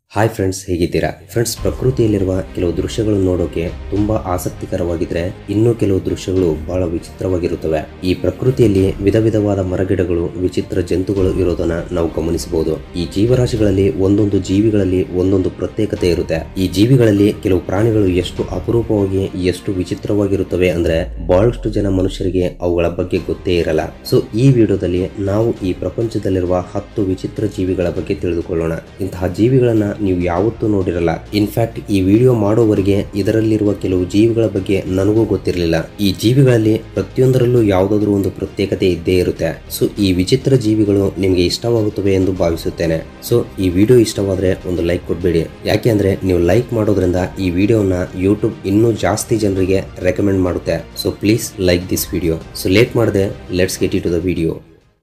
hi friends ಹೇಗಿದ್ದೀರಾ friends ಪ್ರಕೃತಿಯಲ್ಲಿರುವ ಕೆಲವು ದೃಶ್ಯಗಳು ನೋಡೋಕೆ ತುಂಬಾ ಆಸಕ್ತಿಕರವಾಗಿದ್ರೆ ಇನ್ನು ಕೆಲವು ದೃಶ್ಯಗಳು ಬಹಳ ವಿಚಿತ್ರವಾಗಿರುತ್ತವೆ ಈ ಪ್ರಕೃತಿಯಲ್ಲಿ ವಿಧ ವಿಧವಾದ ಮರಗಿಡಗಳು ವಿಚಿತ್ರ ಜಂತುಗಳು ಇರೋದನ್ನ ನಾವು ಗಮನಿಸಬಹುದು ಈ ಜೀವರಾಶಿಗಳಲ್ಲಿ ಒಂದೊಂದು ಜೀವಿಗಳಲ್ಲಿ ಒಂದೊಂದು ಪ್ರತ್ಯೇಕತೆ ಇರುತ್ತೆ ಈ ಜೀವಿಗಳಲ್ಲಿ ಕೆಲವು ಪ್ರಾಣಿಗಳು ಎಷ್ಟು ಅಪರೂಪವಾಗಿ ಎಷ್ಟು ವಿಚಿತ್ರವಾಗಿರುತ್ತವೆ ಅಂದ್ರೆ ಬಹಳಷ್ಟು ಜನ ಮನುಷ್ಯರಿಗೆ ಅವುಗಳ ಬಗ್ಗೆ ಗೊತ್ತೇ ಇರಲ್ಲ ಸೊ ಈ ವಿಡಿಯೋದಲ್ಲಿ ನಾವು ಈ ಪ್ರಪಂಚದಲ್ಲಿರುವ ಹತ್ತು ವಿಚಿತ್ರ ಜೀವಿಗಳ ಬಗ್ಗೆ ತಿಳಿದುಕೊಳ್ಳೋಣ ಇಂತಹ ಜೀವಿಗಳನ್ನ ನೀವು ಯಾವತ್ತೂ ನೋಡಿರಲ್ಲ ಇನ್ಫ್ಯಾಕ್ಟ್ ಈ ವಿಡಿಯೋ ಮಾಡೋವರೆಗೆ ಇದರಲ್ಲಿರುವ ಕೆಲವು ಜೀವಿಗಳ ಬಗ್ಗೆ ನನಗೂ ಗೊತ್ತಿರಲಿಲ್ಲ ಈ ಜೀವಿಗಳಲ್ಲಿ ಪ್ರತಿಯೊಂದರಲ್ಲೂ ಯಾವುದಾದ್ರೂ ಒಂದು ಪ್ರತ್ಯೇಕತೆ ಇದ್ದೇ ಇರುತ್ತೆ ಸೊ ಈ ವಿಚಿತ್ರ ಜೀವಿಗಳು ನಿಮಗೆ ಇಷ್ಟವಾಗುತ್ತವೆ ಎಂದು ಭಾವಿಸುತ್ತೇನೆ ಸೊ ಈ ವಿಡಿಯೋ ಇಷ್ಟವಾದ್ರೆ ಒಂದು ಲೈಕ್ ಕೊಡಬೇಡಿ ಯಾಕೆ ಅಂದ್ರೆ ನೀವು ಲೈಕ್ ಮಾಡೋದ್ರಿಂದ ಈ ವಿಡಿಯೋನ ಯೂಟ್ಯೂಬ್ ಇನ್ನೂ ಜಾಸ್ತಿ ಜನರಿಗೆ ರೆಕಮೆಂಡ್ ಮಾಡುತ್ತೆ so please like this video so late ಮಾಡದೆ let's get it to the video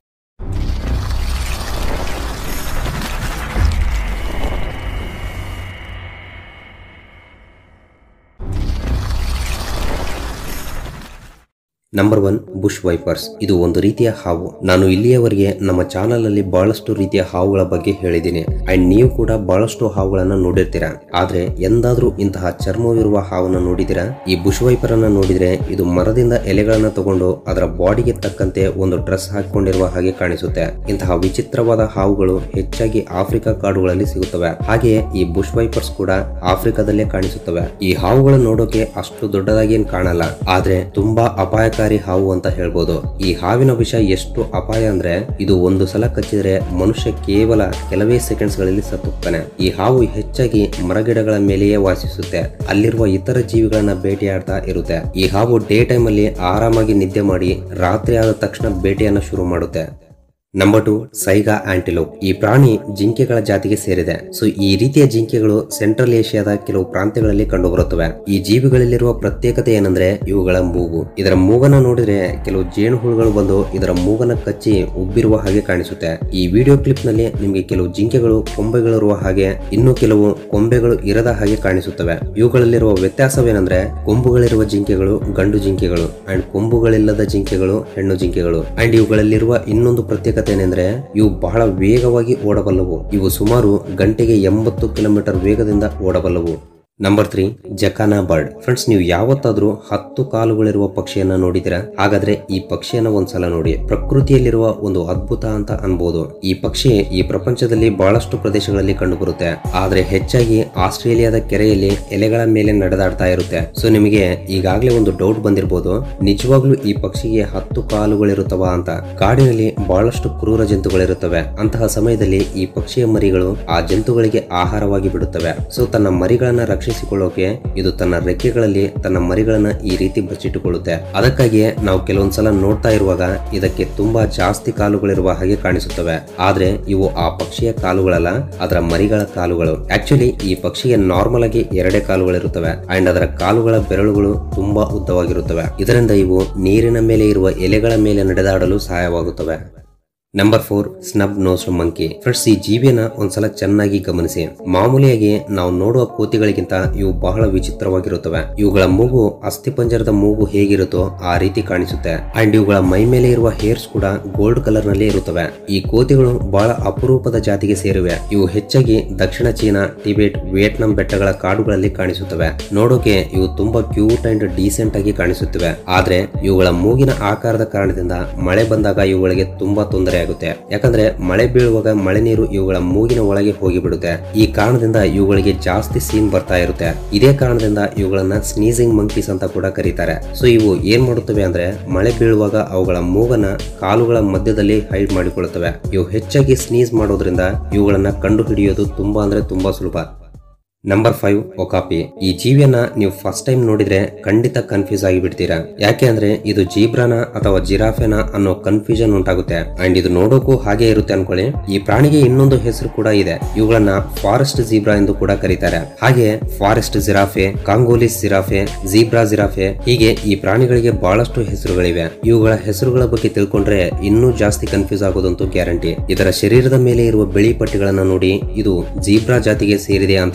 number one bush vipers ಇದು ಒಂದು ರೀತಿಯ ಹಾವು ನಾನು ಇಲ್ಲಿಯವರೆಗೆ ನಮ್ಮ ಚಾನಲ್ ಅಲ್ಲಿ ಬಹಳಷ್ಟು ರೀತಿಯ ಹಾವುಗಳ ಬಗ್ಗೆ ಹೇಳಿದ್ದೀನಿ ಅಂಡ್ ನೀವು ಕೂಡ ಬಹಳಷ್ಟು ಹಾವುಗಳನ್ನ ನೋಡಿರ್ತೀರಾ ಆದ್ರೆ ಎಂದಾದ್ರೂ ಇಂತಹ ಚರ್ಮವಿರುವ ಹಾವನ್ನ ನೋಡಿದಿರಾ ಈ ಬುಷ್ ವೈಪರ್ ಅನ್ನ ನೋಡಿದ್ರೆ ಇದು ಮರದಿಂದ ಎಲೆಗಳನ್ನ ತಗೊಂಡು ಅದರ ಬಾಡಿಗೆ ತಕ್ಕಂತೆ ಒಂದು ಡ್ರೆಸ್ ಹಾಕಿಕೊಂಡಿರುವ ಹಾಗೆ ಕಾಣಿಸುತ್ತೆ ಇಂತಹ ವಿಚಿತ್ರವಾದ ಹಾವುಗಳು ಹೆಚ್ಚಾಗಿ ಆಫ್ರಿಕಾ ಕಾಡುಗಳಲ್ಲಿ ಸಿಗುತ್ತವೆ ಹಾಗೆಯೇ ಈ ಬುಷ್ ವೈಪರ್ಸ್ ಕೂಡ ಆಫ್ರಿಕಾದಲ್ಲೇ ಕಾಣಿಸುತ್ತವೆ ಈ ಹಾವುಗಳು ನೋಡೋಕೆ ಅಷ್ಟು ದೊಡ್ಡದಾಗಿ ಏನ್ ಕಾಣಲ್ಲ ಆದ್ರೆ ತುಂಬಾ ಅಪಾಯಕಾರಿ ಹಾವು ಅಂತ ಹೇಳ್ಬೋದು ಈ ಹಾವಿನ ವಿಷ ಎಷ್ಟು ಅಪಾಯ ಅಂದ್ರೆ ಇದು ಒಂದು ಸಲ ಕಚ್ಚಿದ್ರೆ ಮನುಷ್ಯ ಕೇವಲ ಕೆಲವೇ ಸೆಕೆಂಡ್ಸ್ ಗಳಲ್ಲಿ ಸತ್ತೋಗ್ತಾನೆ ಈ ಹಾವು ಹೆಚ್ಚಾಗಿ ಮರಗಿಡಗಳ ಮೇಲೆಯೇ ವಾಸಿಸುತ್ತೆ ಅಲ್ಲಿರುವ ಇತರ ಜೀವಿಗಳನ್ನ ಬೇಟೆಯಾಡ್ತಾ ಇರುತ್ತೆ ಈ ಹಾವು ಡೇ ಟೈಮ್ ಅಲ್ಲಿ ಆರಾಮಾಗಿ ನಿದ್ದೆ ಮಾಡಿ ರಾತ್ರಿ ಆದ ತಕ್ಷಣ ಬೇಟೆಯನ್ನ ಶುರು ಮಾಡುತ್ತೆ ನಂಬರ್ ಟು ಸೈಗಾ ಆಂಟಿಲೋಪ್ ಈ ಪ್ರಾಣಿ ಜಿಂಕೆಗಳ ಜಾತಿಗೆ ಸೇರಿದೆ ಸೊ ಈ ರೀತಿಯ ಜಿಂಕೆಗಳು ಸೆಂಟ್ರಲ್ ಏಷ್ಯಾದ ಕೆಲವು ಪ್ರಾಂತ್ಯಗಳಲ್ಲಿ ಕಂಡುಬರುತ್ತವೆ ಈ ಜೀವಿಗಳಲ್ಲಿರುವ ಪ್ರತ್ಯೇಕತೆ ಏನಂದ್ರೆ ಇವುಗಳ ಮೂಗು ಇದರ ಮೂಗನ್ನ ನೋಡಿದ್ರೆ ಕೆಲವು ಜೇನುಹುಳುಗಳು ಬಂದು ಇದರ ಮೂಗನ್ನ ಕಚ್ಚಿ ಉಬ್ಬಿರುವ ಹಾಗೆ ಕಾಣಿಸುತ್ತೆ ಈ ವಿಡಿಯೋ ಕ್ಲಿಪ್ ನಲ್ಲಿ ನಿಮಗೆ ಕೆಲವು ಜಿಂಕೆಗಳು ಕೊಂಬೆಗಳಿರುವ ಹಾಗೆ ಇನ್ನು ಕೆಲವು ಕೊಂಬೆಗಳು ಇರದ ಹಾಗೆ ಕಾಣಿಸುತ್ತವೆ ಇವುಗಳಲ್ಲಿರುವ ವ್ಯತ್ಯಾಸವೇನೆಂದ್ರೆ ಕೊಂಬುಗಳಿರುವ ಜಿಂಕೆಗಳು ಗಂಡು ಜಿಂಕೆಗಳು ಅಂಡ್ ಕೊಂಬುಗಳಿಲ್ಲದ ಜಿಂಕೆಗಳು ಹೆಣ್ಣು ಜಿಂಕೆಗಳು ಅಂಡ್ ಇವುಗಳಲ್ಲಿರುವ ಇನ್ನೊಂದು ಪ್ರತ್ಯೇಕತೆ ಏನೆಂದ್ರೆ ಇವು ಬಹಳ ವೇಗವಾಗಿ ಓಡಬಲ್ಲವು ಇವು ಸುಮಾರು ಗಂಟೆಗೆ ಎಂಬತ್ತು ಕಿಲೋಮೀಟರ್ ವೇಗದಿಂದ ಓಡಬಲ್ಲವು number three jacana bird friends ನೀವು ಯಾವತ್ತಾದ್ರೂ ಹತ್ತು ಕಾಲುಗಳಿರುವ ಪಕ್ಷಿಯನ್ನ ನೋಡಿದಿರಾ ಹಾಗಾದ್ರೆ ಈ ಪಕ್ಷಿಯನ್ನ ಒಂದ್ಸಲ ನೋಡಿ ಪ್ರಕೃತಿಯಲ್ಲಿರುವ ಒಂದು ಅದ್ಭುತ ಅಂತ ಅನ್ಬೋದು ಈ ಪಕ್ಷಿ ಈ ಪ್ರಪಂಚದಲ್ಲಿ ಬಹಳಷ್ಟು ಪ್ರದೇಶಗಳಲ್ಲಿ ಕಂಡುಬರುತ್ತೆ ಆದ್ರೆ ಹೆಚ್ಚಾಗಿ ಆಸ್ಟ್ರೇಲಿಯಾದ ಕೆರೆಯಲ್ಲಿ ಎಲೆಗಳ ಮೇಲೆ ನಡೆದಾಡ್ತಾ ಇರುತ್ತೆ ಸೊ ನಿಮಗೆ ಈಗಾಗಲೇ ಒಂದು ಡೌಟ್ ಬಂದಿರಬಹುದು ನಿಜವಾಗ್ಲೂ ಈ ಪಕ್ಷಿಗೆ ಹತ್ತು ಕಾಲುಗಳಿರುತ್ತವ ಅಂತ ಕಾಡಿನಲ್ಲಿ ಬಹಳಷ್ಟು ಕ್ರೂರ ಜಂತುಗಳಿರುತ್ತವೆ ಅಂತಹ ಸಮಯದಲ್ಲಿ ಈ ಪಕ್ಷಿಯ ಮರಿಗಳು ಆ ಜಂತುಗಳಿಗೆ ಆಹಾರವಾಗಿ ಬಿಡುತ್ತವೆ ಸೊ ತನ್ನ ಮರಿಗಳನ್ನ ರಕ್ಷಿಸಿಕೊಳ್ಳೋಕೆ ಇದು ತನ್ನ ರೆಕ್ಕೆಗಳಲ್ಲಿ ತನ್ನ ಮರಿಗಳನ್ನ ಈ ರೀತಿ ಬಚ್ಚಿಟ್ಟುಕೊಳ್ಳುತ್ತೆ ಅದಕ್ಕಾಗಿಯೇ ನಾವು ಕೆಲವೊಂದ್ಸಲ ನೋಡ್ತಾ ಇರುವಾಗ ಇದಕ್ಕೆ ತುಂಬಾ ಜಾಸ್ತಿ ಕಾಲುಗಳಿರುವ ಹಾಗೆ ಕಾಣಿಸುತ್ತವೆ ಆದ್ರೆ ಇವು ಆ ಪಕ್ಷಿಯ ಕಾಲುಗಳಲ್ಲ ಅದರ ಮರಿಗಳ ಕಾಲುಗಳು ಆಕ್ಚುಲಿ ಈ ಪಕ್ಷಿಗೆ ನಾರ್ಮಲ್ ಆಗಿ ಎರಡೇ ಕಾಲುಗಳಿರುತ್ತವೆ ಅಂಡ್ ಅದರ ಕಾಲುಗಳ ಬೆರಳುಗಳು ತುಂಬಾ ಉದ್ದವಾಗಿರುತ್ತವೆ ಇದರಿಂದ ಇವು ನೀರಿನ ಮೇಲೆ ಇರುವ ಎಲೆಗಳ ಮೇಲೆ ನಡೆದಾಡಲು ಸಹಾಯವಾಗುತ್ತವೆ number four snub nose monkey friends ಈ ಜೀವಿಯನ್ನ ಒಂದ್ಸಲ ಚೆನ್ನಾಗಿ ಗಮನಿಸಿ ಮಾಮೂಲಿಯಾಗಿ ನಾವು ನೋಡುವ ಕೋತಿಗಳಿಗಿಂತ ಇವು ಬಹಳ ವಿಚಿತ್ರವಾಗಿರುತ್ತವೆ ಇವುಗಳ ಮೂಗು ಅಸ್ಥಿಪಂಜರದ ಮೂಗು ಹೇಗಿರುತ್ತೋ ಆ ರೀತಿ ಕಾಣಿಸುತ್ತೆ ಅಂಡ್ ಇವುಗಳ ಮೈ ಮೇಲೆ ಇರುವ ಹೇರ್ಸ್ ಕೂಡ ಗೋಲ್ಡ್ ಕಲರ್ ನಲ್ಲಿ ಇರುತ್ತವೆ ಈ ಕೋತಿಗಳು ಬಹಳ ಅಪರೂಪದ ಜಾತಿಗೆ ಸೇರಿವೆ ಇವು ಹೆಚ್ಚಾಗಿ ದಕ್ಷಿಣ ಚೀನಾ ಟಿಬೆಟ್ ವಿಯೆಟ್ನಾಂ ಬೆಟ್ಟಗಳ ಕಾಡುಗಳಲ್ಲಿ ಕಾಣಿಸುತ್ತವೆ ನೋಡೋಕೆ ಇವು ತುಂಬಾ ಕ್ಯೂಟ್ ಅಂಡ್ ಡೀಸೆಂಟ್ ಆಗಿ ಕಾಣಿಸುತ್ತವೆ ಆದ್ರೆ ಇವುಗಳ ಮೂಗಿನ ಆಕಾರದ ಕಾರಣದಿಂದ ಮಳೆ ಬಂದಾಗ ಇವುಗಳಿಗೆ ತುಂಬಾ ತೊಂದರೆ ಆಗುತ್ತೆ ಯಾಕಂದ್ರೆ ಮಳೆ ಬೀಳುವಾಗ ಮಳೆ ನೀರು ಇವುಗಳ ಮೂಗಿನ ಒಳಗೆ ಹೋಗಿಬಿಡುತ್ತೆ ಈ ಕಾರಣದಿಂದ ಇವುಗಳಿಗೆ ಜಾಸ್ತಿ ಸೀನ್ ಬರ್ತಾ ಇರುತ್ತೆ ಇದೇ ಕಾರಣದಿಂದ ಇವುಗಳನ್ನ ಸ್ನೀಸಿಂಗ್ ಮಂಕೀಸ್ ಅಂತ ಕೂಡ ಕರೀತಾರೆ ಸೊ ಇವು ಏನ್ ಮಾಡುತ್ತವೆ ಅಂದ್ರೆ ಮಳೆ ಬೀಳುವಾಗ ಅವುಗಳ ಮೂಗನ ಕಾಲುಗಳ ಮಧ್ಯದಲ್ಲಿ ಹೈಡ್ ಮಾಡಿಕೊಳ್ಳುತ್ತವೆ ಇವು ಹೆಚ್ಚಾಗಿ ಸ್ನೀಸ್ ಮಾಡೋದ್ರಿಂದ ಇವುಗಳನ್ನ ಕಂಡು ಹಿಡಿಯೋದು ತುಂಬಾ ಅಂದ್ರೆ ತುಂಬಾ ಸುಲಭ ನಂಬರ್ ಫೈವ್ ಒಕಾಪಿ ಈ ಜೀವಿಯನ್ನ ನೀವು ಫಸ್ಟ್ ಟೈಮ್ ನೋಡಿದ್ರೆ ಖಂಡಿತ ಕನ್ಫ್ಯೂಸ್ ಆಗಿ ಬಿಡ್ತೀರಾ ಯಾಕೆ ಅಂದ್ರೆ ಇದು ಜೀಬ್ರಾನ ಅಥವಾ ಜಿರಾಫೆನ ಅನ್ನೋ ಕನ್ಫ್ಯೂಷನ್ ಉಂಟಾಗುತ್ತೆ ಅಂಡ್ ಇದು ನೋಡೋಕು ಹಾಗೆ ಇರುತ್ತೆ ಅನ್ಕೊಳ್ಳಿ ಈ ಪ್ರಾಣಿಗೆ ಇನ್ನೊಂದು ಹೆಸರು ಕೂಡ ಇದೆ ಇವುಗಳನ್ನ ಫಾರೆಸ್ಟ್ ಜೀಬ್ರಾ ಎಂದು ಕೂಡ ಕರೀತಾರೆ ಹಾಗೆ forest giraffe Congolese giraffe zebra giraffe ಹೀಗೆ ಈ ಪ್ರಾಣಿಗಳಿಗೆ ಬಹಳಷ್ಟು ಹೆಸರುಗಳಿವೆ ಇವುಗಳ ಹೆಸರುಗಳ ಬಗ್ಗೆ ತಿಳ್ಕೊಂಡ್ರೆ ಇನ್ನೂ ಜಾಸ್ತಿ ಕನ್ಫ್ಯೂಸ್ ಆಗೋದಂತೂ ಗ್ಯಾರಂಟಿ ಇದರ ಶರೀರದ ಮೇಲೆ ಇರುವ ಬಿಳಿ ಪಟ್ಟಿಗಳನ್ನ ನೋಡಿ ಇದು ಜೀಬ್ರಾ ಜಾತಿಗೆ ಸೇರಿದೆ ಅಂತ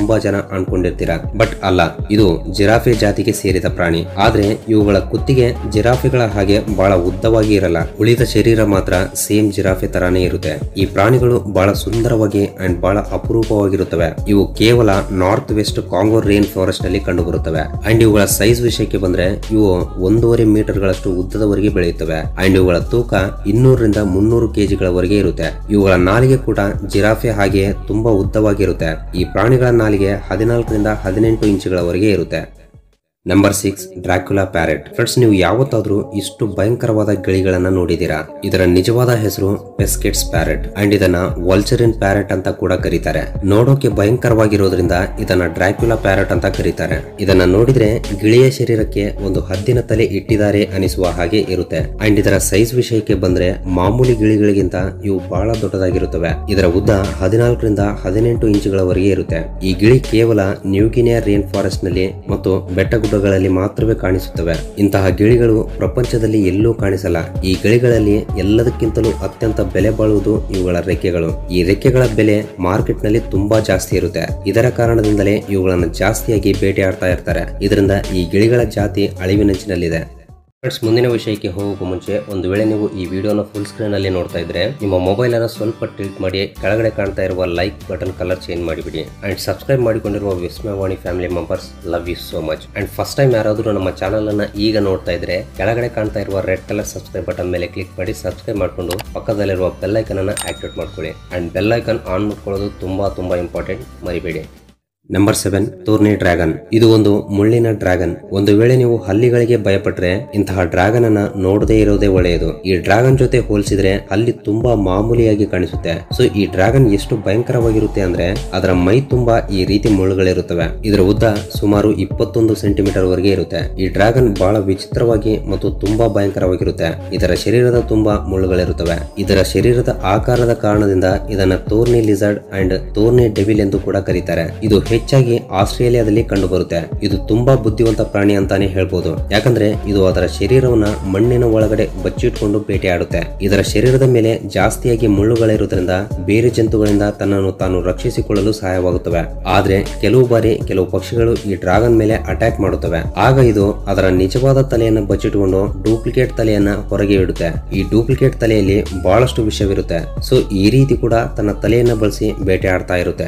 ತುಂಬಾ ಜನ ಅನ್ಕೊಂಡಿರ್ತೀರಾ ಬಟ್ ಅಲ್ಲ ಇದು ಜಿರಾಫೆ ಜಾತಿಗೆ ಸೇರಿದ ಪ್ರಾಣಿ ಆದ್ರೆ ಇವುಗಳ ಕುತ್ತಿಗೆ ಜಿರಾಫೆಗಳ ಹಾಗೆ ಬಹಳ ಉದ್ದವಾಗಿ ಇರಲ್ಲ ಉಳಿದ ಶರೀರ ಮಾತ್ರ ಸೇಮ್ ಜಿರಾಫೆ ತರಾನೇ ಇರುತ್ತೆ ಈ ಪ್ರಾಣಿಗಳು ಬಹಳ ಸುಂದರವಾಗಿ ಅಂಡ್ ಬಹಳ ಅಪರೂಪವಾಗಿರುತ್ತವೆ ಇವು ಕೇವಲ north west Congo rain forest ನಲ್ಲಿ ಕಂಡು ಬರುತ್ತವೆ ಅಂಡ್ ಇವುಗಳ ಸೈಜ್ ವಿಷಯಕ್ಕೆ ಬಂದ್ರೆ ಇವು ಒಂದೂವರೆ ಮೀಟರ್ ಗಳಷ್ಟು ಉದ್ದದವರೆಗೆ ಬೆಳೆಯುತ್ತವೆ ಅಂಡ್ ಇವುಗಳ ತೂಕ ಇನ್ನೂರರಿಂದ ಮುನ್ನೂರು ಕೆಜಿಗಳವರೆಗೆ ಇರುತ್ತೆ ಇವುಗಳ ನಾಲಿಗೆ ಕೂಡ ಜಿರಾಫೆ ಹಾಗೆ ತುಂಬಾ ಉದ್ದವಾಗಿರುತ್ತೆ ಈ ಪ್ರಾಣಿಗಳ ನಾಲಿಗೆ ಹದಿನಾಲ್ಕರಿಂದ ಹದಿನೆಂಟು ಇಂಚುಗಳವರೆಗೆ ಇರುತ್ತೆ number six Dracula parrot friends ನೀವು ಯಾವತ್ತಾದ್ರೂ ಇಷ್ಟು ಭಯಂಕರವಾದ ಗಿಳಿಗಳನ್ನ ನೋಡಿದೀರಾ ಇದರ ನಿಜವಾದ ಹೆಸರು ಪೆಸ್ಕೆಟ್ಸ್ ಪ್ಯಾರೆಟ್ ಅಂಡ್ ಇದನ್ನ ವಲ್ಚರಿನ್ ಪ್ಯಾರೆಟ್ ಅಂತ ಕೂಡ ಕರೀತಾರೆ ನೋಡೋಕೆ ಭಯಂಕರವಾಗಿರೋದ್ರಿಂದ ಇದನ್ನ ಡ್ರಾಕ್ಯುಲಾ ಪ್ಯಾರೆಟ್ ಅಂತ ಕರೀತಾರೆ ಇದನ್ನ ನೋಡಿದ್ರೆ ಗಿಳಿಯ ಶರೀರಕ್ಕೆ ಒಂದು ಹದ್ದಿನ ತಲೆ ಇಟ್ಟಿದ್ದಾರೆ ಅನಿಸುವ ಹಾಗೆ ಇರುತ್ತೆ ಅಂಡ್ ಇದರ ಸೈಜ್ ವಿಷಯಕ್ಕೆ ಬಂದ್ರೆ ಮಾಮೂಲಿ ಗಿಳಿಗಳಿಗಿಂತ ಇವು ಬಹಳ ದೊಡ್ಡದಾಗಿರುತ್ತವೆ ಇದರ ಉದ್ದ ಹದಿನಾಲ್ಕರಿಂದ ಹದಿನೆಂಟು ಇಂಚುಗಳವರೆಗೆ ಇರುತ್ತೆ ಈ ಗಿಳಿ ಕೇವಲ ನ್ಯೂಗಿನಿಯಾ ರೇನ್ ಫಾರೆಸ್ಟ್ ನಲ್ಲಿ ಮತ್ತು ಬೆಟ್ಟಗುಡ್ಡಗಳಲ್ಲಿ ಮಾತ್ರವೇ ಕಾಣಿಸುತ್ತವೆ ಇಂತಹ ಗಿಳಿಗಳು ಪ್ರಪಂಚದಲ್ಲಿ ಎಲ್ಲೂ ಕಾಣಿಸಲ್ಲ ಈ ಗಿಳಿಗಳಲ್ಲಿ ಎಲ್ಲದಕ್ಕಿಂತಲೂ ಅತ್ಯಂತ ಬೆಲೆ ಬಾಳುವುದು ಇವುಗಳ ರೆಕ್ಕೆಗಳು ಈ ರೆಕ್ಕೆಗಳ ಬೆಲೆ ಮಾರ್ಕೆಟ್ ನಲ್ಲಿ ತುಂಬಾ ಜಾಸ್ತಿ ಇರುತ್ತೆ ಇದರ ಕಾರಣದಿಂದಲೇ ಇವುಗಳನ್ನು ಜಾಸ್ತಿಯಾಗಿ ಬೇಟೆಯಾಡ್ತಾ ಇರ್ತಾರೆ ಇದರಿಂದ ಈ ಗಿಳಿಗಳ ಜಾತಿ ಅಳಿವಿನಂಚಿನಲ್ಲಿದೆ ಫ್ರೆಂಡ್ಸ್ ಮುಂದಿನ ವಿಷಯಕ್ಕೆ ಹೋಗೋಕ್ಕೂ ಮುಂಚೆ ಒಂದು ವೇಳೆ ನೀವು ಈ ವಿಡಿಯೋನ ಫುಲ್ ಸ್ಕ್ರೀನ್ ಅಲ್ಲಿ ನೋಡ್ತಾ ಇದ್ರೆ ನಿಮ್ಮ ಮೊಬೈಲ್ ಅನ್ನು ಸ್ವಲ್ಪ ಟಿಲ್ಟ್ ಮಾಡಿ ಕೆಳಗಡೆ ಕಾಣ್ತಾ ಇರುವ ಲೈಕ್ ಬಟನ್ ಕಲರ್ ಚೇಂಜ್ ಮಾಡಿಬಿಡಿ ಅಂಡ್ ಸಬ್ಸ್ಕ್ರೈಬ್ ಮಾಡಿಕೊಂಡಿರುವ Vismayavani family members love you so much and first time ಯಾರಾದರೂ ನಮ್ಮ ಚಾನಲ್ ಅನ್ನ ಈಗ ನೋಡ್ತಾ ಇದ್ರೆ ಕೆಳಗಡೆ ಕಾಣ್ತಾ ಇರುವ ರೆಡ್ ಕಲರ್ ಸಬ್ಸ್ಕ್ರೈಬ್ ಬಟನ್ ಮೇಲೆ ಕ್ಲಿಕ್ ಮಾಡಿ ಸಬ್ಸ್ಕ್ರೈಬ್ ಮಾಡ್ಕೊಂಡು ಪಕ್ಕದಲ್ಲಿರುವ ಬೆಲ್ ಐಕನ್ ಅನ್ನ ಆಕ್ಟಿವೇಟ್ ಮಾಡ್ಕೊಳ್ಳಿ ಅಂಡ್ ಬೆಲ್ ಐಕನ್ ಆನ್ ಮಾಡ್ಕೊಳ್ಳೋದು ತುಂಬಾ ತುಂಬಾ ಇಂಪಾರ್ಟೆಂಟ್ ಮರಿಬೇಡಿ ನಂಬರ್ ಸೆವೆನ್ ತೋರ್ನಿ ಡ್ರ್ಯಾಗನ್ ಇದು ಒಂದು ಮುಳ್ಳಿನ ಡ್ರ್ಯಾಗನ್ ಒಂದು ವೇಳೆ ನೀವು ಹಲ್ಲಿಗಳಿಗೆ ಭಯಪಟ್ರೆ ಇಂತಹ ಡ್ರ್ಯಾಗನ್ ಅನ್ನ ನೋಡದೇ ಇರೋದೇ ಒಳ್ಳೆಯದು ಈ ಡ್ರ್ಯಾಗನ್ ಜೊತೆ ಹೋಲಿಸಿದ್ರೆ ಹಲ್ಲಿ ತುಂಬಾ ಮಾಮೂಲಿಯಾಗಿ ಕಾಣಿಸುತ್ತೆ ಸೊ ಈ ಡ್ರ್ಯಾಗನ್ ಎಷ್ಟು ಭಯಂಕರವಾಗಿರುತ್ತೆ ಅಂದ್ರೆ ಅದರ ಮೈ ತುಂಬಾ ಈ ರೀತಿ ಮುಳ್ಳುಗಳಿರುತ್ತವೆ ಇದರ ಉದ್ದ ಸುಮಾರು ಇಪ್ಪತ್ತೊಂದು ಸೆಂಟಿಮೀಟರ್ ವರೆಗೆ ಇರುತ್ತೆ ಈ ಡ್ರ್ಯಾಗನ್ ಬಹಳ ವಿಚಿತ್ರವಾಗಿ ಮತ್ತು ತುಂಬಾ ಭಯಂಕರವಾಗಿರುತ್ತೆ ಇದರ ಶರೀರದ ತುಂಬಾ ಮುಳ್ಳುಗಳಿರುತ್ತವೆ ಇದರ ಶರೀರದ ಆಕಾರದ ಕಾರಣದಿಂದ ಇದನ್ನ thorny lizard and thorny devil ಎಂದು ಕೂಡ ಕರೀತಾರೆ ಇದು ಹೆಚ್ಚಾಗಿ ಆಸ್ಟ್ರೇಲಿಯಾದಲ್ಲಿ ಕಂಡುಬರುತ್ತೆ ಇದು ತುಂಬಾ ಬುದ್ಧಿವಂತ ಪ್ರಾಣಿ ಅಂತಾನೆ ಹೇಳ್ಬೋದು ಯಾಕಂದ್ರೆ ಇದು ಅದರ ಶರೀರವನ್ನ ಮಣ್ಣಿನ ಒಳಗಡೆ ಬಚ್ಚಿಟ್ಕೊಂಡು ಬೇಟೆಯಾಡುತ್ತೆ ಇದರ ಶರೀರದ ಮೇಲೆ ಜಾಸ್ತಿಯಾಗಿ ಮುಳ್ಳುಗಳಿರುವುದರಿಂದ ಬೇರೆ ಜಂತುಗಳಿಂದ ತನ್ನನ್ನು ತಾನು ರಕ್ಷಿಸಿಕೊಳ್ಳಲು ಸಹಾಯವಾಗುತ್ತವೆ ಆದ್ರೆ ಕೆಲವು ಬಾರಿ ಕೆಲವು ಪಕ್ಷಿಗಳು ಈ ಡ್ರಾಗನ್ ಮೇಲೆ ಅಟ್ಯಾಕ್ ಮಾಡುತ್ತವೆ ಆಗ ಇದು ಅದರ ನಿಜವಾದ ತಲೆಯನ್ನ ಬಚ್ಚಿಟ್ಟುಕೊಂಡು ಡೂಪ್ಲಿಕೇಟ್ ತಲೆಯನ್ನ ಹೊರಗೆ ಇಡುತ್ತೆ ಈ ಡೂಪ್ಲಿಕೇಟ್ ತಲೆಯಲ್ಲಿ ಬಹಳಷ್ಟು ವಿಷವಿರುತ್ತೆ ಸೊ ಈ ರೀತಿ ಕೂಡ ತನ್ನ ತಲೆಯನ್ನ ಬಳಸಿ ಬೇಟೆಯಾಡ್ತಾ ಇರುತ್ತೆ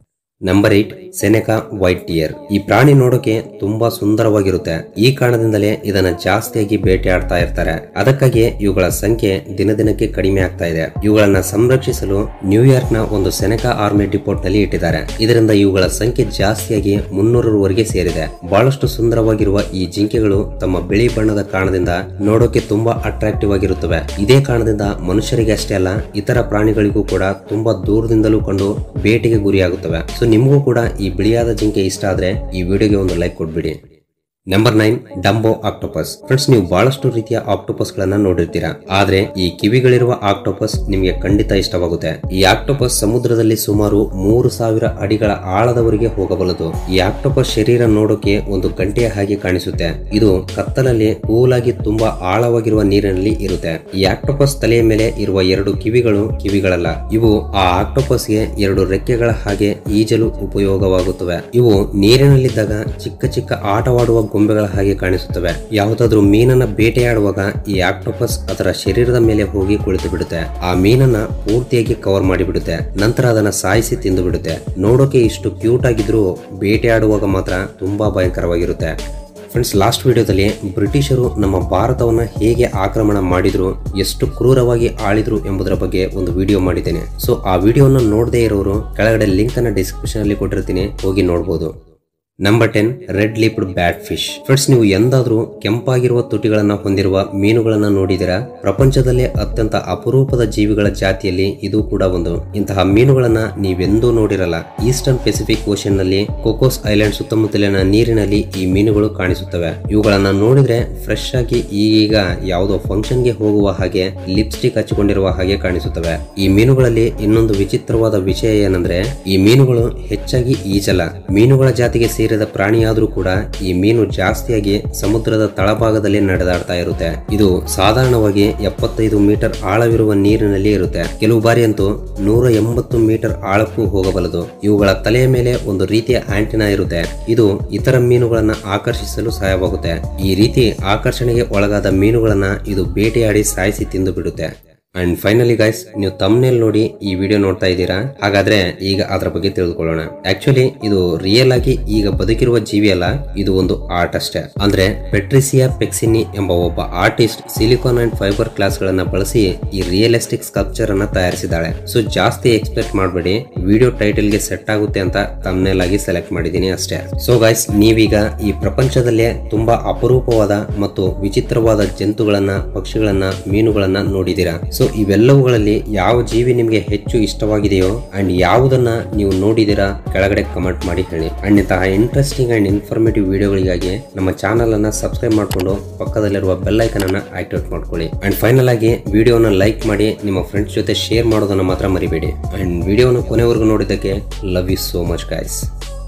number eight seneca white tier ಈ ಪ್ರಾಣಿ ನೋಡೋಕೆ ತುಂಬಾ ಸುಂದರವಾಗಿರುತ್ತೆ ಈ ಕಾರಣದಿಂದಲೇ ಇದನ್ನ ಜಾಸ್ತಿಯಾಗಿ ಬೇಟೆಯಾಡ್ತಾ ಇರ್ತಾರೆ ಅದಕ್ಕಾಗಿ ಇವುಗಳ ಸಂಖ್ಯೆ ದಿನ ದಿನಕ್ಕೆ ಕಡಿಮೆ ಆಗ್ತಾ ಇದೆ ಇವುಗಳನ್ನ ಸಂರಕ್ಷಿಸಲು ನ್ಯೂಯಾರ್ಕ್ ನ ಒಂದು ಸೆನೆಕಾ ಆರ್ಮಿ ಡಿಪೋಟ್ ನಲ್ಲಿ ಇಟ್ಟಿದ್ದಾರೆ ಇದರಿಂದ ಇವುಗಳ ಸಂಖ್ಯೆ ಜಾಸ್ತಿಯಾಗಿ ಮುನ್ನೂರರವರೆಗೆ ಸೇರಿದೆ ಬಹಳಷ್ಟು ಸುಂದರವಾಗಿರುವ ಈ ಜಿಂಕೆಗಳು ತಮ್ಮ ಬಿಳಿ ಬಣ್ಣದ ಕಾರಣದಿಂದ ನೋಡೋಕೆ ತುಂಬಾ ಅಟ್ರಾಕ್ಟಿವ್ ಆಗಿರುತ್ತವೆ ಇದೇ ಕಾರಣದಿಂದ ಮನುಷ್ಯರಿಗೆ ಅಷ್ಟೇ ಅಲ್ಲ ಇತರ ಪ್ರಾಣಿಗಳಿಗೂ ಕೂಡ ತುಂಬಾ ದೂರದಿಂದಲೂ ಕಂಡು ಬೇಟೆಗೆ ಗುರಿಯಾಗುತ್ತವೆ ಸೊ ನಿಮಗೂ ಕೂಡ ಈ ಬಿಳಿಯಾದ ಜಿಂಕೆ ಇಷ್ಟ ಆದ್ರೆ ಈ ವಿಡಿಯೋಗೆ ಒಂದು ಲೈಕ್ ಕೊಟ್ಬಿಡಿ number nine dumbo octopus friends ನೀವು ಬಹಳಷ್ಟು ರೀತಿಯ ಆಕ್ಟೋಪಸ್ ಗಳನ್ನ ನೋಡಿರ್ತೀರಾ ಆದ್ರೆ ಈ ಕಿವಿಗಳಿರುವ ಆಕ್ಟೋಪಸ್ ನಿಮಗೆ ಖಂಡಿತ ಇಷ್ಟವಾಗುತ್ತೆ ಈ ಆಕ್ಟೋಪಸ್ ಸಮುದ್ರದಲ್ಲಿ ಸುಮಾರು ಮೂರು ಸಾವಿರ ಅಡಿಗಳ ಆಳದವರೆಗೆ ಹೋಗಬಲ್ಲದು ಈ ಆಕ್ಟೋಪಸ್ ಶರೀರ ನೋಡೋಕೆ ಒಂದು ಗಂಟೆಯ ಹಾಗೆ ಕಾಣಿಸುತ್ತೆ ಇದು ಕತ್ತಲಲ್ಲಿ ಕೂಲಾಗಿ ತುಂಬಾ ಆಳವಾಗಿರುವ ನೀರಿನಲ್ಲಿ ಇರುತ್ತೆ ಈ ಆಕ್ಟೋಪಸ್ ತಲೆಯ ಮೇಲೆ ಇರುವ ಎರಡು ಕಿವಿಗಳು ಕಿವಿಗಳಲ್ಲ ಇವು ಆ ಆಕ್ಟೋಪಸ್ಗೆ ಎರಡು ರೆಕ್ಕೆಗಳ ಹಾಗೆ ಈಜಲು ಉಪಯೋಗವಾಗುತ್ತವೆ ಇವು ನೀರಿನಲ್ಲಿದ್ದಾಗ ಚಿಕ್ಕ ಚಿಕ್ಕ ಆಟವಾಡುವ ಗೊಂಬೆಗಳ ಹಾಗೆ ಕಾಣಿಸುತ್ತವೆ ಯಾವುದಾದ್ರೂ ಮೀನನ್ನ ಬೇಟೆಯಾಡುವಾಗ ಈ ಆಕ್ಟೋಪಸ್ ಅದರ ಶರೀರದ ಮೇಲೆ ಹೋಗಿ ಕುಳಿತು ಬಿಡುತ್ತೆ ಆ ಮೀನನ್ನ ಪೂರ್ತಿಯಾಗಿ ಕವರ್ ಮಾಡಿಬಿಡುತ್ತೆ ನಂತರ ಅದನ್ನ ಸಾಯಿಸಿ ತಿಂದು ಬಿಡುತ್ತೆ ನೋಡೋಕೆ ಇಷ್ಟು ಕ್ಯೂಟ್ ಆಗಿದ್ರೂ ಬೇಟೆಯಾಡುವಾಗ ಮಾತ್ರ ತುಂಬಾ ಭಯಂಕರವಾಗಿರುತ್ತೆ ಫ್ರೆಂಡ್ಸ್ ಲಾಸ್ಟ್ ವಿಡಿಯೋದಲ್ಲಿ ಬ್ರಿಟಿಷರು ನಮ್ಮ ಭಾರತವನ್ನ ಹೇಗೆ ಆಕ್ರಮಣ ಮಾಡಿದ್ರು ಎಷ್ಟು ಕ್ರೂರವಾಗಿ ಆಳಿದ್ರು ಎಂಬುದರ ಬಗ್ಗೆ ಒಂದು ವಿಡಿಯೋ ಮಾಡಿದ್ದೇನೆ ಸೊ ಆ ವಿಡಿಯೋನ ನೋಡದೇ ಇರೋರು ಕೆಳಗಡೆ ಲಿಂಕ್ ಅನ್ನ ಡಿಸ್ಕ್ರಿಪ್ಷನ್ ಅಲ್ಲಿ ಕೊಟ್ಟಿರ್ತೀನಿ ಹೋಗಿ ನೋಡಬಹುದು number ten red lipped bat fish friends ನೀವು ಎಂದಾದ್ರೂ ಕೆಂಪಾಗಿರುವ ತುಟಿಗಳನ್ನ ಹೊಂದಿರುವ ಮೀನುಗಳನ್ನ ನೋಡಿದಿರಾ ಪ್ರಪಂಚದಲ್ಲೇ ಅತ್ಯಂತ ಅಪರೂಪದ ಜೀವಿಗಳ ಜಾತಿಯಲ್ಲಿ ಇದು ಕೂಡ ಒಂದು ಇಂತಹ ಮೀನುಗಳನ್ನ ನೀವೆಂದೂ ನೋಡಿರಲ್ಲ ಈಸ್ಟರ್ನ್ ಪೆಸಿಫಿಕ್ ಓಷನ್ ನಲ್ಲಿ ಕೊಕೋಸ್ ಐಲ್ಯಾಂಡ್ ಸುತ್ತಮುತ್ತಲಿನ ನೀರಿನಲ್ಲಿ ಈ ಮೀನುಗಳು ಕಾಣಿಸುತ್ತವೆ ಇವುಗಳನ್ನ ನೋಡಿದ್ರೆ ಫ್ರೆಶ್ ಆಗಿ ಈಗ ಯಾವುದೋ ಫಂಕ್ಷನ್ ಗೆ ಹೋಗುವ ಹಾಗೆ ಲಿಪ್ಸ್ಟಿಕ್ ಹಚ್ಚಿಕೊಂಡಿರುವ ಹಾಗೆ ಕಾಣಿಸುತ್ತವೆ ಈ ಮೀನುಗಳಲ್ಲಿ ಇನ್ನೊಂದು ವಿಚಿತ್ರವಾದ ವಿಷಯ ಏನಂದ್ರೆ ಈ ಮೀನುಗಳು ಹೆಚ್ಚಾಗಿ ಈಜಲ್ಲ ಮೀನುಗಳ ಜಾತಿಗೆ ಸೇರಿ ಸೇರಿದ ಪ್ರಾಣಿಯಾದ್ರೂ ಕೂಡ ಈ ಮೀನು ಜಾಸ್ತಿಯಾಗಿ ಸಮುದ್ರದ ತಳಭಾಗದಲ್ಲಿ ನಡೆದಾಡ್ತಾ ಇರುತ್ತೆ ಇದು ಸಾಧಾರಣವಾಗಿ ಎಪ್ಪತ್ತೈದು ಮೀಟರ್ ಆಳವಿರುವ ನೀರಿನಲ್ಲಿ ಇರುತ್ತೆ ಕೆಲವು ಬಾರಿ ಅಂತೂ ನೂರ ಎಂಬತ್ತು ಮೀಟರ್ ಆಳಕ್ಕೂ ಹೋಗಬಲ್ಲದು ಇವುಗಳ ತಲೆಯ ಮೇಲೆ ಒಂದು ರೀತಿಯ ಆಂಟಿನಾ ಇರುತ್ತೆ ಇದು ಇತರ ಮೀನುಗಳನ್ನ ಆಕರ್ಷಿಸಲು ಸಹಾಯವಾಗುತ್ತೆ ಈ ರೀತಿ ಆಕರ್ಷಣೆಗೆ ಒಳಗಾದ ಮೀನುಗಳನ್ನ ಇದು ಬೇಟೆಯಾಡಿ ಸಾಯಿಸಿ ತಿಂದು ಬಿಡುತ್ತೆ ಅಂಡ್ ಫೈನಲಿ ಗೈಸ್ ನೀವು ತಮ್ನೇಲ್ ನೋಡಿ ಈ ವಿಡಿಯೋ ನೋಡ್ತಾ ಇದ್ದೀರಾ ಹಾಗಾದ್ರೆ ಈಗ ಅದರ ಬಗ್ಗೆ ತಿಳಿದುಕೊಳ್ಳೋಣ ಆಕ್ಚುಲಿ ಇದು ರಿಯಲ್ ಆಗಿ ಈಗ ಬದುಕಿರುವ ಜೀವಿ ಅಲ್ಲ ಇದು ಒಂದು ಆರ್ಟ್ ಅಷ್ಟೇ ಅಂದ್ರೆ ಪೆಟ್ರಿಸಿಯಾ ಪೆಕ್ಸಿನಿ ಎಂಬ ಒಬ್ಬ artist silicon and fibre glass ಗಳನ್ನ ಬಳಸಿ ಈ ರಿಯಲಿಸ್ಟಿಕ್ ಸ್ಕಲ್ಪ್ಚರ್ ಅನ್ನ ತಯಾರಿಸಿದ್ದಾಳೆ ಸೊ ಜಾಸ್ತಿ ಎಕ್ಸ್ಪೆಕ್ಟ್ ಮಾಡಬೇಡಿ ವಿಡಿಯೋ ಟೈಟಲ್ ಗೆ ಸೆಟ್ ಆಗುತ್ತೆ ಅಂತ ತಮ್ನೇಲ್ ಆಗಿ ಸೆಲೆಕ್ಟ್ ಮಾಡಿದೀನಿ ಅಷ್ಟೇ ಸೊ ಗೈಸ್ ನೀವೀಗ ಈ ಪ್ರಪಂಚದಲ್ಲೇ ತುಂಬಾ ಅಪರೂಪವಾದ ಮತ್ತು ವಿಚಿತ್ರವಾದ ಜಂತುಗಳನ್ನ ಪಕ್ಷಿಗಳನ್ನ ಮೀನುಗಳನ್ನ ನೋಡಿದೀರಾ ಸೊ ಇವೆಲ್ಲವುಗಳಲ್ಲಿ ಯಾವ ಜೀವಿ ನಿಮಗೆ ಹೆಚ್ಚು ಇಷ್ಟವಾಗಿದೆಯೋ ಅಂಡ್ ಯಾವುದನ್ನ ನೀವು ನೋಡಿದೀರಾ ಕೆಳಗಡೆ ಕಮೆಂಟ್ ಮಾಡಿ ಹೇಳಿ ಅಂಡ್ ಇಂತಹ ಇಂಟ್ರೆಸ್ಟಿಂಗ್ ಅಂಡ್ ಇನ್ಫಾರ್ಮೇಟಿವ್ ವಿಡಿಯೋಗಳಿಗಾಗಿ ನಮ್ಮ ಚಾನಲ್ ಅನ್ನ ಸಬ್ಸ್ಕ್ರೈಬ್ ಮಾಡಿಕೊಂಡು ಪಕ್ಕದಲ್ಲಿರುವ ಬೆಲ್ ಐಕನ್ ಅನ್ನ ಆಕ್ಟಿವೇಟ್ ಮಾಡ್ಕೊಳ್ಳಿ ಅಂಡ್ ಫೈನಲ್ ಆಗಿ ವಿಡಿಯೋನ ಲೈಕ್ ಮಾಡಿ ನಿಮ್ಮ ಫ್ರೆಂಡ್ಸ್ ಜೊತೆ ಶೇರ್ ಮಾಡೋದನ್ನ ಮಾತ್ರ ಮರಿಬೇಡಿ ಅಂಡ್ ವಿಡಿಯೋನ ಕೊನೆವರೆಗೂ ನೋಡಿದ್ದಕ್ಕೆ love you so much guys